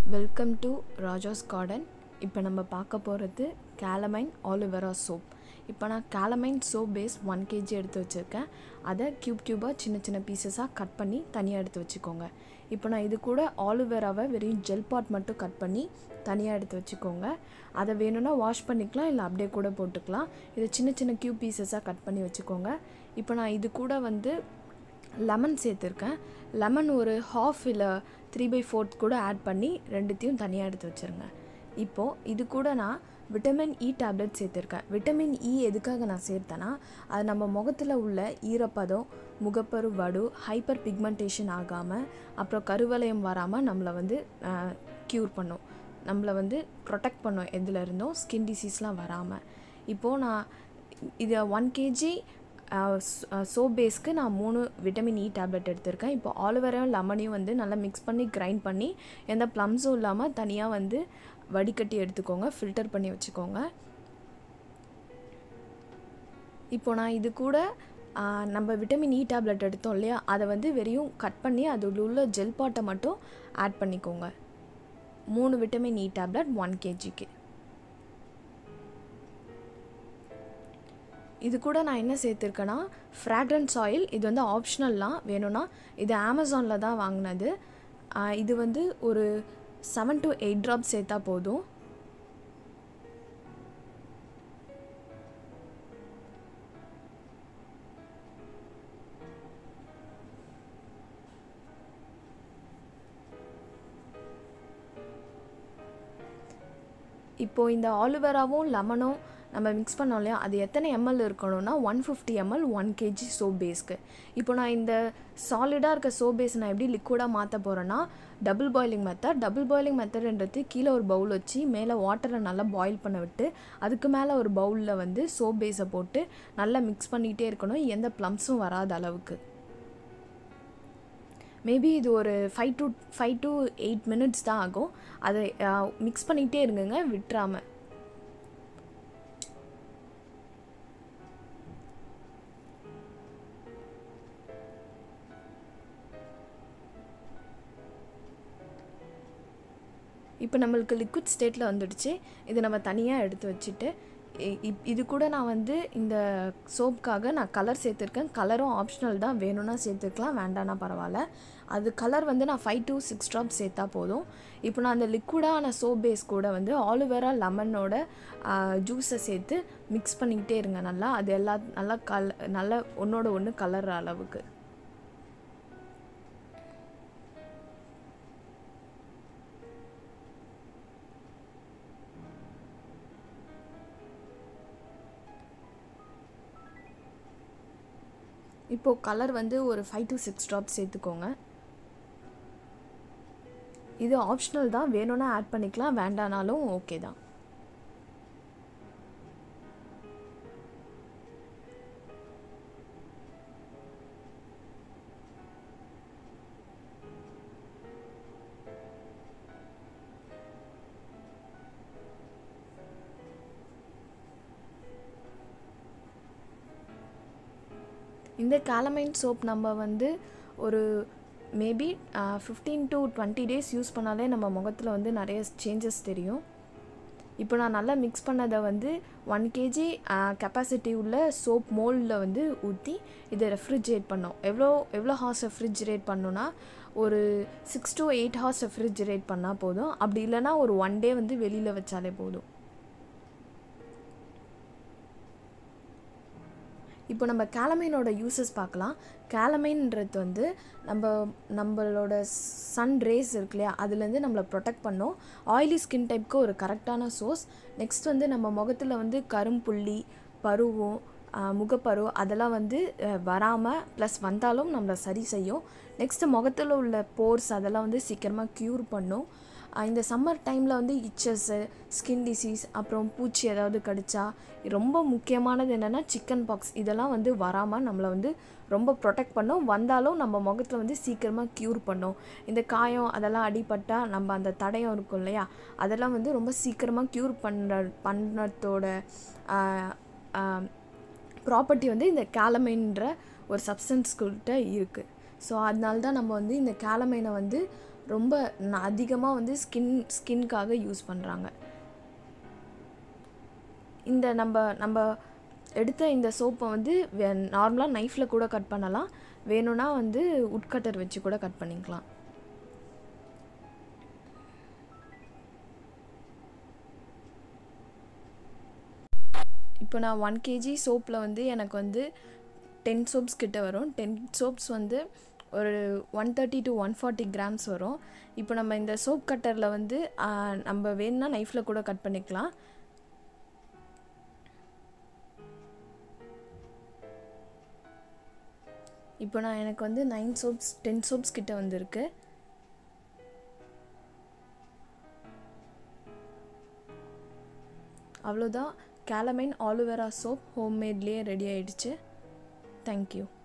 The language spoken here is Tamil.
வெல்கம் டு ராஜாஸ் கார்டன் இப்போ நம்ம பார்க்க போகிறது கேலமைன் ஆலிவரா சோப் இப்போ நான் calamine soap base one kg எடுத்து வச்சுருக்கேன் அதை க்யூப் க்யூபாக சின்ன சின்ன பீசஸாக கட் பண்ணி தனியாக எடுத்து வச்சுக்கோங்க இப்போ நான் இது கூட ஆலிவேராவை வெறும் ஜெல் பாட் மட்டும் கட் பண்ணி தனியாக எடுத்து வச்சுக்கோங்க அதை வேணும்னா வாஷ் பண்ணிக்கலாம் இல்லை அப்படியே கூட போட்டுக்கலாம் இதை சின்ன சின்ன க்யூப் பீசஸாக கட் பண்ணி வச்சுக்கோங்க இப்போ நான் இது கூட வந்து லெமன் சேர்த்துருக்கேன் லெமன் ஒரு ஹாஃப் இல்லை த்ரீ பை ஃபோர்த் கூட ஆட் பண்ணி ரெண்டுத்தையும் தனியாக எடுத்து வச்சுருங்க இப்போது இது கூட நான் விட்டமின் இ டேப்லெட் சேர்த்துருக்கேன் விட்டமின் இ எதுக்காக நான் சேர்த்தேன்னா அது நம்ம முகத்தில் உள்ள ஈரப்பதம் முகப்பரு வடு ஹைப்பர் பிக்மெண்டேஷன் ஆகாமல் அப்புறம் கருவளையம் வராமல் நம்மளை வந்து க்யூர் பண்ணும் நம்மளை வந்து ப்ரொடெக்ட் பண்ணும் எதுல இருந்தும் ஸ்கின் டிசீஸ்லாம் வராமல் இப்போது நான் இது ஒன் கேஜி சோப் பேஸ்க்கு நான் மூணு விட்டமின் இ டேப்லெட் எடுத்திருக்கேன் இப்போ ஆலுவேராவும் லெமனையும் வந்து நல்லா மிக்ஸ் பண்ணி கிரைண்ட் பண்ணி எந்த ப்ளம்ஸும் இல்லாமல் தனியாக வந்து வடிகட்டி எடுத்துக்கோங்க ஃபில்டர் பண்ணி வச்சுக்கோங்க இப்போ நான் இது கூட நம்ம விட்டமின் இ டேப்லெட் எடுத்தோம் இல்லையா அதை வந்து வெறியும் கட் பண்ணி அதில் உள்ள ஜெல் பாட்டை மட்டும் ஆட் பண்ணிக்கோங்க மூணு விட்டமின் இ டேப்லெட் ஒன் கேஜிக்கு இது கூட நான் என்ன சேர்த்துருக்கேன்னா ஃப்ராக்ரன்ஸ் ஆயில் இது வந்து ஆப்ஷனல்லாம் வேணும்னா இது அமேசானில் தான் வாங்கினது இது வந்து ஒரு செவன் டு எயிட் ட்ராப் சேர்த்தா போதும் இப்போது இந்த ஆலுவேராவும் லெமனும் நம்ம மிக்ஸ் பண்ணோம் இல்லையா அது எத்தனை எம்எல் இருக்கணும்னா one fifty ml one kg soap பேஸ்க்கு இப்போ நான் இந்த சாலிடாக இருக்க சோப் பேஸ் நான் எப்படி லிக்விடாக மாற்ற போகிறேன்னா double boiling method double boiling மெத்தட்ன்றது கீழே ஒரு பவுல் வச்சு மேலே வாட்டரை நல்லா பாயில் பண்ண விட்டு அதுக்கு மேலே ஒரு பவுலில் வந்து சோப் பேஸை போட்டு நல்லா மிக்ஸ் பண்ணிகிட்டே இருக்கணும் எந்த ப்ளம்ஸும் வராத அளவுக்கு மேபி இது ஒரு five to five to eight minutes தான் ஆகும் அதை மிக்ஸ் பண்ணிகிட்டே இருங்குங்க விட்டுறாமல் இப்போ நம்மளுக்கு லிக்விட் ஸ்டேட்டில் வந்துடுச்சு இதை நம்ம தனியாக எடுத்து வச்சுட்டு இது கூட நான் வந்து இந்த சோப்புக்காக நான் கலர் சேர்த்துருக்கேன் கலரும் ஆப்ஷனல் தான் வேணும்னா சேர்த்துக்கலாம் வேண்டாம்னா பரவாயில்ல அது கலர் வந்து நான் ஃபைவ் டு சிக்ஸ் ட்ராப் சேர்த்தா போதும் இப்போ நான் அந்த லிக்விடான சோப் பேஸ் கூட வந்து ஆலுவேரா லெமனோட ஜூஸை சேர்த்து மிக்ஸ் பண்ணிக்கிட்டே இருங்க நல்லா அது எல்லா நல்லா கல் நல்லா ஒன்றோட ஒன்று கலர் அளவுக்கு இப்போது கலர் வந்து ஒரு ஃபைவ் டு சிக்ஸ் ட்ராப் சேர்த்துக்கோங்க இது ஆப்ஷனல் தான் வேணும்னா ஆட் பண்ணிக்கலாம் வேண்டானாலும் ஓகே தான் இந்த கேலமைன் சோப் நம்ம வந்து ஒரு maybe fifteen to twenty days use பண்ணாலே நம்ம முகத்தில் வந்து நிறைய சேஞ்சஸ் தெரியும் இப்போ நான் நல்லா மிக்ஸ் பண்ணதை வந்து ஒன் கேஜி கெப்பாசிட்டி உள்ள சோப் மோல்டில் வந்து ஊற்றி இதை ரெஃப்ரிஜரேட் பண்ணோம் எவ்வளோ எவ்வளோ ஹார்ஸ் ரெஃப்ரிஜரேட் பண்ணோன்னா ஒரு six to eight hours refrigerate பண்ணால் போதும் அப்படி இல்லைனா ஒரு ஒன் டே வந்து வெளியில் வச்சாலே போதும் இப்போ நம்ம கேலமைனோட யூசஸ் பார்க்கலாம் கேலமைன்றது வந்து நம்ம நம்மளோட சன் ரேஸ் இருக்கு இல்லையா அதுலேருந்து நம்மளை ப்ரொடெக்ட் பண்ணோம் ஆயிலி ஸ்கின் டைப்க்கு ஒரு கரெக்டான சோர்ஸ் நெக்ஸ்ட் வந்து நம்ம முகத்தில் வந்து கரும்புள்ளி பருவம் முகப்பரு அதெல்லாம் வந்து வராமல் ப்ளஸ் வந்தாலும் நம்மளை சரி செய்யும் நெக்ஸ்ட்டு முகத்தில் உள்ள போர்ஸ் அதெல்லாம் வந்து சீக்கிரமாக க்யூர் பண்ணும் இந்த சம்மர் டைமில் வந்து இச்சஸ்ஸு ஸ்கின் டிசீஸ் அப்புறம் பூச்சி ஏதாவது கடிச்சா ரொம்ப முக்கியமானது என்னென்னா சிக்கன் பாக்ஸ் இதெல்லாம் வந்து வராமல் நம்மளை வந்து ரொம்ப ப்ரொடெக்ட் பண்ணும் வந்தாலும் நம்ம முகத்தில் வந்து சீக்கிரமாக க்யூர் பண்ணும் இந்த காயம் அதெல்லாம் அடிபட்டால் நம்ம அந்த தடயம் இருக்கும் இல்லையா அதெல்லாம் வந்து ரொம்ப சீக்கிரமாக க்யூர் பண்ணுற பண்ணத்தோட ப்ராப்பர்ட்டி வந்து இந்த கேலமைன்ற ஒரு சப்ஸ்டன்ஸ் கிட்ட இருக்குது ஸோ அதனால தான் நம்ம வந்து இந்த கேலமைனை வந்து ரொம்ப அதிகமாக வந்து ஸ்கின் ஸ்கின்காக யூஸ் பண்ணுறாங்க இந்த நம்ம நம்ம எடுத்த இந்த சோப்பை வந்து நார்மலாக நைஃப்பில் கூட கட் பண்ணலாம் வேணும்னா வந்து உட்கட்டர் வச்சு கூட கட் பண்ணிக்கலாம் இப்போ நான் ஒன் கேஜி சோப்பில் வந்து எனக்கு வந்து டென் சோப்ஸ் கிட்ட வரும் டென் சோப்ஸ் வந்து ஒரு one thirty to one forty grams வரும் இப்போ நம்ம இந்த சோப் கட்டரில் வந்து நம்ம வேணும்னா நைஃப்பில் கூட கட் பண்ணிக்கலாம் இப்போ நான் எனக்கு வந்து நைன் சோப்ஸ் டென் சோப்ஸ் கிட்ட வந்திருக்கு அவ்வளோதான் கேலமைன் ஆலுவேரா சோப் ஹோம்மேட்லேயே ரெடி ஆயிடுச்சு தேங்க்யூ